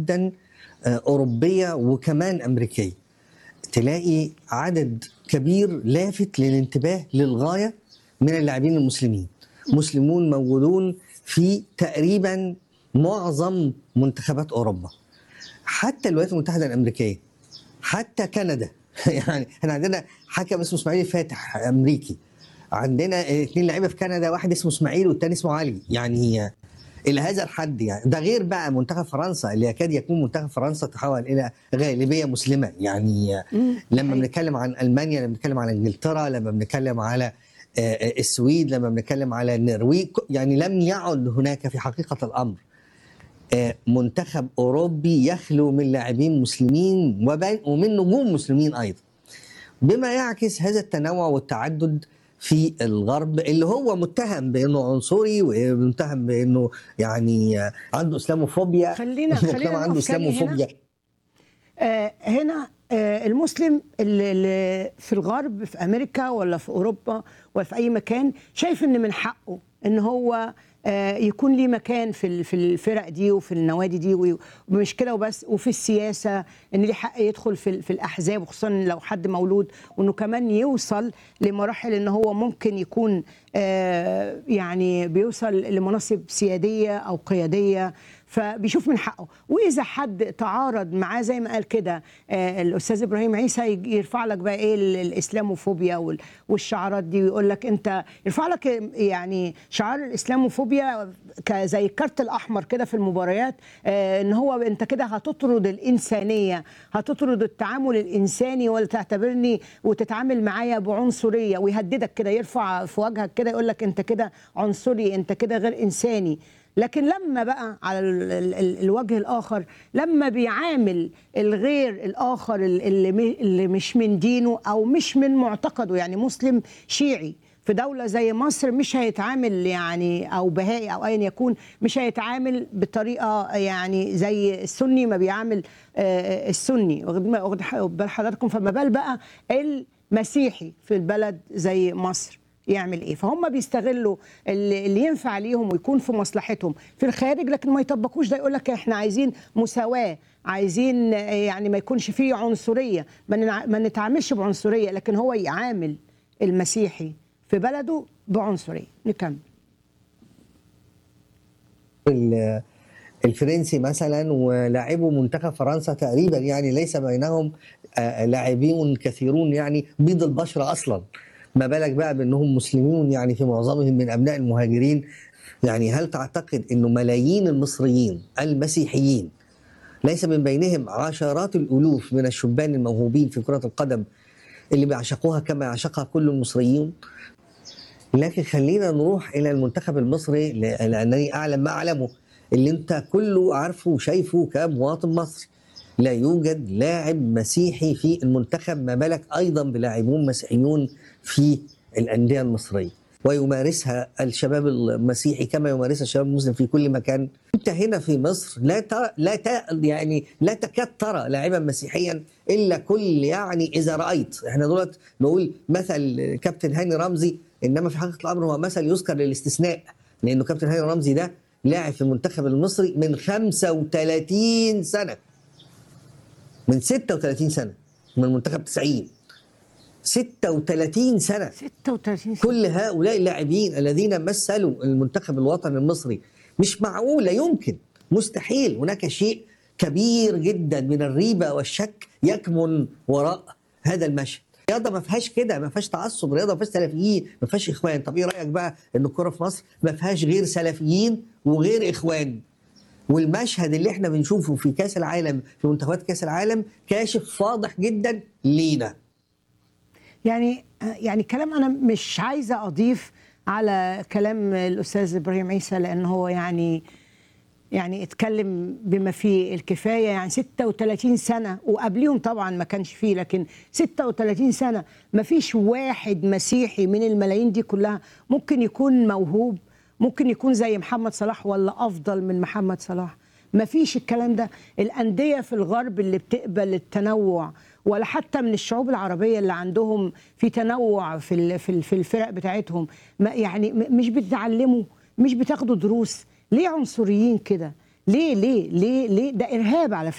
جدا آه، اوروبيه وكمان امريكيه تلاقي عدد كبير لافت للانتباه للغايه من اللاعبين المسلمين مسلمون موجودون في تقريبا معظم منتخبات اوروبا حتى الولايات المتحده الامريكيه حتى كندا يعني احنا عندنا حكم اسمه اسماعيل فاتح امريكي عندنا اثنين لعيبه في كندا واحد اسمه اسماعيل والتاني اسمه علي يعني الى هذا الحد يعني ده غير بقى منتخب فرنسا اللي يكاد يكون منتخب فرنسا تحول الى غالبيه مسلمه يعني لما بنتكلم عن المانيا لما بنتكلم على انجلترا لما بنتكلم على آه، السويد لما بنتكلم على النرويج يعني لم يعد هناك في حقيقه الامر آه، منتخب اوروبي يخلو من لاعبين مسلمين وبين- ومن نجوم مسلمين ايضا بما يعكس هذا التنوع والتعدد في الغرب اللي هو متهم بانه عنصري ومتهم بانه يعني آه، عنده اسلاموفوبيا خلينا المجتمع خلينا عنده نقف تاني هنا. اسلاموفوبيا آه، هنا آه، المسلم اللي اللي في الغرب في امريكا ولا في اوروبا ولا في اي مكان شايف ان من حقه ان هو آه، يكون ليه مكان في ال- في الفرق دي وفي النوادي دي و- ومش كده وبس وفي السياسه ان ليه حق يدخل في ال- في الاحزاب وخصوصا لو حد مولود وانه كمان يوصل لمراحل ان هو ممكن يكون آه، يعني بيوصل لمناصب سياديه او قياديه فبيشوف من حقه واذا حد تعارض معاه زي ما قال كده آه، الاستاذ ابراهيم عيسى يج- يرفع لك بقى ايه ال- الاسلاموفوبيا وال- والشعارات دي ويقول لك انت يرفع لك يعني شعار الاسلاموفوبيا ك- زي الكارت الاحمر كده في المباريات آه، ان هو انت كده هتطرد الانسانيه هتطرد التعامل الانساني ولا تعتبرني وتتعامل معايا بعنصريه ويهددك كده يرفع في وجهك كده يقول لك انت كده عنصري انت كده غير انساني لكن لما بقى على ال- ال- ال- الوجه الاخر لما بيعامل الغير الاخر ال- اللي م- اللي مش من دينه او مش من معتقده يعني مسلم شيعي في دولة زي مصر مش هيتعامل يعني أو بهائي أو أيا يكون مش هيتعامل بطريقة يعني زي السني ما بيعامل آه، السني واخد واخد بال حضراتكم فما بال بقى المسيحي في البلد زي مصر يعمل ايه فهم بيستغلوا اللي اللي ينفع ليهم ويكون في مصلحتهم في الخارج لكن ما يطبقوش ده يقول لك احنا عايزين مساواه عايزين آه، يعني ما يكونش فيه عنصريه ما ننع- ما نتعاملش بعنصريه لكن هو يعامل المسيحي في بلده بعنصريه نكمل ال- الفرنسي مثلا ولاعبو منتخب فرنسا تقريبا يعني ليس بينهم آه، لاعبين كثيرون يعني بيض البشره اصلا ما بالك بقى بانهم مسلمون يعني في معظمهم من ابناء المهاجرين يعني هل تعتقد انه ملايين المصريين المسيحيين ليس من بينهم عشرات الالوف من الشبان الموهوبين في كره القدم اللي بيعشقوها كما يعشقها كل المصريون لكن خلينا نروح الى المنتخب المصري ل- لانني اعلم ما اعلمه اللي انت كله عارفه وشايفه كمواطن مصري لا يوجد لاعب مسيحي في المنتخب ما بالك ايضا بلاعبون مسيحيون في الانديه المصريه ويمارسها الشباب المسيحي كما يمارسها الشباب المسلم في كل مكان انت هنا في مصر لا ترى لا ت... يعني لا تكاد ترى لاعبا مسيحيا الا كل يعني اذا رايت احنا دولت نقول مثل كابتن هاني رمزي انما في حقيقه الامر هو مثل يذكر للاستثناء لانه كابتن هاني رمزي ده لاعب في المنتخب المصري من 35 سنه من 36 سنه من منتخب 90 36 سنه 36 سنه كل هؤلاء اللاعبين الذين مثلوا المنتخب الوطني المصري مش معقول لا يمكن مستحيل هناك شيء كبير جدا من الريبه والشك يكمن وراء هذا المشهد رياضه ما فيهاش كده ما فيهاش تعصب رياضه ما فيهاش سلفيين ما فيهاش اخوان طب ايه رايك بقى ان الكره في مصر ما فيهاش غير سلفيين وغير اخوان والمشهد اللي احنا بنشوفه في كاس العالم في منتخبات كاس العالم كاشف واضح جدا لينا يعني يعني كلام انا مش عايزه اضيف على كلام الاستاذ ابراهيم عيسى لان هو يعني يعني اتكلم بما فيه الكفايه يعني 36 سنه وقبليهم طبعا ما كانش فيه لكن 36 سنه ما فيش واحد مسيحي من الملايين دي كلها ممكن يكون موهوب ممكن يكون زي محمد صلاح ولا افضل من محمد صلاح ما فيش الكلام ده الأندية في الغرب اللي بتقبل التنوع ولا حتى من الشعوب العربية اللي عندهم في تنوع في ال- في ال- في الفرق بتاعتهم ما يعني م- مش بتتعلموا مش بتاخدوا دروس ليه عنصريين كده ليه ليه ليه ليه ده ارهاب على فكره